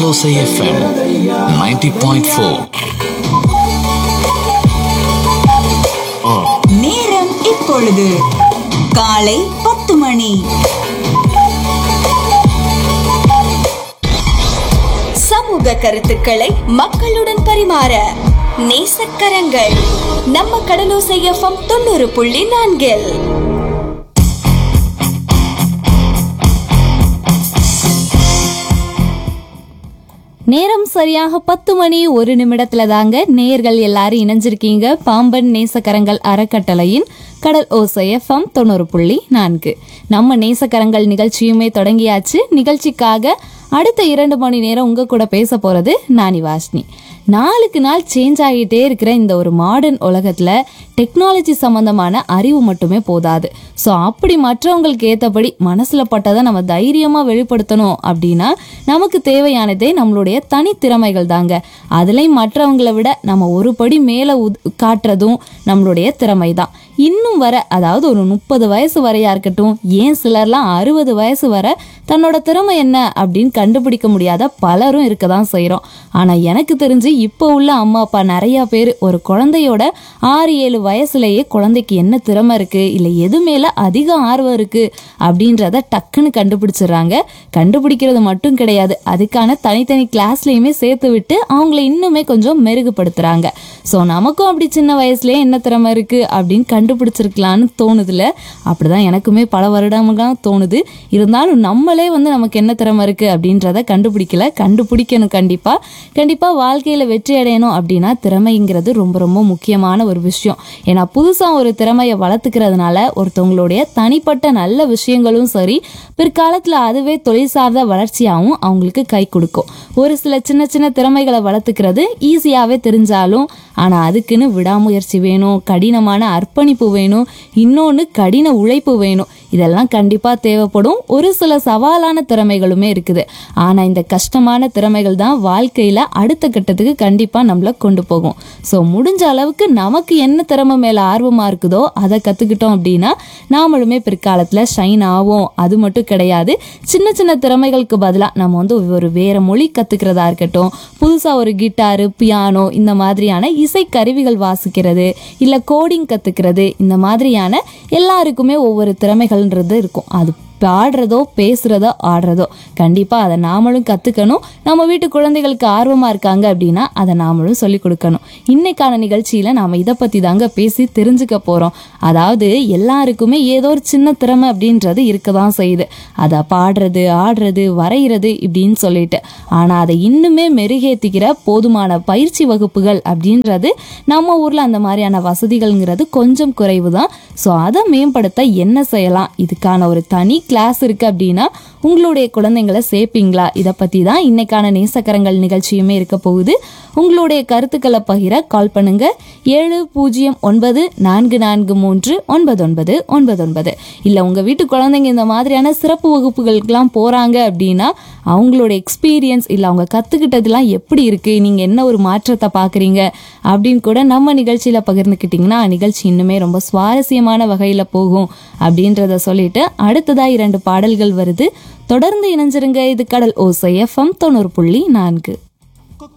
கடலோசை FM 90.4 நேரம் இப்பொழுது காலை பத்து மணி சமூக கருத்துக்களை மக்களுடன் பரிமாற நேசக்கரங்கள் நம்ம கடலோசை எஃப்எம் தொண்ணூறு புள்ளி நான்கில் நேரம் சரியாக பத்து மணி ஒரு நிமிடத்துல தாங்க நேயர்கள் எல்லாரும் இணைஞ்சிருக்கீங்க பாம்பன் நேசக்கரங்கள் அறக்கட்டளையின் கடல் ஓசை எஃப்எம் தொண்ணூறு புள்ளி நான்கு நம்ம நேசக்கரங்கள் நிகழ்ச்சியுமே தொடங்கியாச்சு நிகழ்ச்சிக்காக அடுத்த இரண்டு மணி நேரம் உங்க கூட பேச போறது நானி வாஷ்னி நாளுக்கு நாள் சேஞ்ச் ஆகிட்டே இருக்கிற இந்த ஒரு மாடர்ன் உலகத்துல டெக்னாலஜி சம்பந்தமான அறிவு மட்டுமே போதாது ஸோ அப்படி மற்றவங்களுக்கு ஏற்றபடி மனசுல பட்டதை நம்ம தைரியமா வெளிப்படுத்தணும் அப்படின்னா நமக்கு தேவையானதே நம்மளுடைய தனித்திறமைகள் தாங்க அதுலேயும் மற்றவங்களை விட நம்ம ஒரு படி மேலே காட்டுறதும் நம்மளுடைய திறமை தான் இன்னும் வர அதாவது ஒரு முப்பது வயசு வரையா இருக்கட்டும் ஏன் சிலர்லாம் அறுபது வயசு வர தன்னோட திறமை என்ன அப்படின்னு கண்டுபிடிக்க முடியாத பலரும் இருக்க தான் செய்கிறோம் ஆனால் எனக்கு தெரிஞ்சு இப்போ உள்ள அம்மா அப்பா நிறையா பேர் ஒரு குழந்தையோட ஆறு ஏழு வயசுலேயே குழந்தைக்கு என்ன திறமை இருக்குது இல்லை எது மேலே அதிக ஆர்வம் இருக்குது அப்படின்றத டக்குன்னு கண்டுபிடிச்சிடுறாங்க கண்டுபிடிக்கிறது மட்டும் கிடையாது அதுக்கான தனித்தனி கிளாஸ்லேயுமே சேர்த்து விட்டு அவங்கள இன்னுமே கொஞ்சம் மெருகுபடுத்துகிறாங்க ஸோ நமக்கும் அப்படி சின்ன வயசுலேயே என்ன திறமை இருக்குது அப்படின்னு கண்டுபிடிச்சிருக்கலான்னு தோணுதுல அப்படிதான் எனக்குமே பல வருடங்களாக தோணுது இருந்தாலும் நம்மளே வந்து நமக்கு என்ன திறமை இருக்குது அப்படின்றத கண்டுபிடிக்கல கண்டுபிடிக்கணும் கண்டிப்பாக கண்டிப்பாக வாழ்க்கையில் வெற்றி அடையணும் அப்படின்னா திறமைங்கிறது ரொம்ப ரொம்ப முக்கியமான ஒரு விஷயம் ஏன்னா புதுசாக ஒரு திறமையை வளர்த்துக்கிறதுனால ஒருத்தவங்களுடைய தனிப்பட்ட நல்ல விஷயங்களும் சரி பிற்காலத்தில் அதுவே தொழில் சார்ந்த வளர்ச்சியாகவும் அவங்களுக்கு கை கொடுக்கும் ஒரு சில சின்ன சின்ன திறமைகளை வளர்த்துக்கிறது ஈஸியாகவே தெரிஞ்சாலும் ஆனால் அதுக்குன்னு விடாமுயற்சி வேணும் கடினமான அர்ப்பணிப்பு வேணும் இன்னொன்று கடின உழைப்பு வேணும் இதெல்லாம் கண்டிப்பாக தேவைப்படும் ஒரு சில சவாலான திறமைகளுமே இருக்குது ஆனால் இந்த கஷ்டமான திறமைகள் தான் வாழ்க்கையில் அடுத்த கட்டத்துக்கு கண்டிப்பாக நம்மளை கொண்டு போகும் ஸோ முடிஞ்ச அளவுக்கு நமக்கு என்ன திறமை மேலே ஆர்வமாக இருக்குதோ அதை கற்றுக்கிட்டோம் அப்படின்னா நாமளுமே பிற்காலத்தில் ஷைன் ஆவோம் அது மட்டும் கிடையாது சின்ன சின்ன திறமைகளுக்கு பதிலாக நம்ம வந்து ஒரு வேறு மொழி கற்றுக்கிறதா இருக்கட்டும் புதுசாக ஒரு கிட்டாரு பியானோ இந்த மாதிரியான இசை கருவிகள் வாசிக்கிறது இல்லை கோடிங் கற்றுக்கிறது இந்த மாதிரியான எல்லாருக்குமே ஒவ்வொரு திறமைகள்ன்றது இருக்கும் அது பாடுறதோ பேசுகிறதோ ஆடுறதோ கண்டிப்பாக அதை நாமளும் கற்றுக்கணும் நம்ம வீட்டு குழந்தைகளுக்கு ஆர்வமாக இருக்காங்க அப்படின்னா அதை நாமளும் சொல்லிக் கொடுக்கணும் இன்னைக்கான நிகழ்ச்சியில் நாம் இதை பற்றி தாங்க பேசி தெரிஞ்சுக்க போகிறோம் அதாவது எல்லாருக்குமே ஏதோ ஒரு சின்ன திறமை அப்படின்றது இருக்க தான் செய்யுது அதை பாடுறது ஆடுறது வரைகிறது இப்படின்னு சொல்லிட்டு ஆனால் அதை இன்னுமே மெருகேற்றிக்கிற போதுமான பயிற்சி வகுப்புகள் அப்படின்றது நம்ம ஊரில் அந்த மாதிரியான வசதிகள்ங்கிறது கொஞ்சம் குறைவு தான் ஸோ அதை மேம்படுத்த என்ன செய்யலாம் இதுக்கான ஒரு தனி கிளாஸ் இருக்கு அப்படின்னா உங்களுடைய குழந்தைங்களை சேர்ப்பீங்களா இதை பற்றி தான் இன்னைக்கான நேசக்கரங்கள் நிகழ்ச்சியுமே இருக்க போகுது உங்களுடைய கருத்துக்களை பகிர கால் பண்ணுங்க ஏழு பூஜ்ஜியம் ஒன்பது நான்கு நான்கு மூன்று ஒன்பது ஒன்பது ஒன்பது ஒன்பது இல்லை உங்கள் வீட்டு குழந்தைங்க இந்த மாதிரியான சிறப்பு வகுப்புகளுக்கெல்லாம் போகிறாங்க அப்படின்னா அவங்களோட எக்ஸ்பீரியன்ஸ் இல்லை அவங்க கற்றுக்கிட்டதுலாம் எப்படி இருக்குது நீங்கள் என்ன ஒரு மாற்றத்தை பார்க்குறீங்க அப்படின்னு கூட நம்ம நிகழ்ச்சியில் பகிர்ந்துக்கிட்டிங்கன்னா நிகழ்ச்சி இன்னுமே ரொம்ப சுவாரஸ்யமான வகையில் போகும் அப்படின்றத சொல்லிட்டு அடுத்ததாக இரண்டு பாடல்கள் வருது தொடர்ந்து இணைஞ்சிருங்க இது கடல் ஓசை எஃப்எம் தொண்ணூறு புள்ளி நான்கு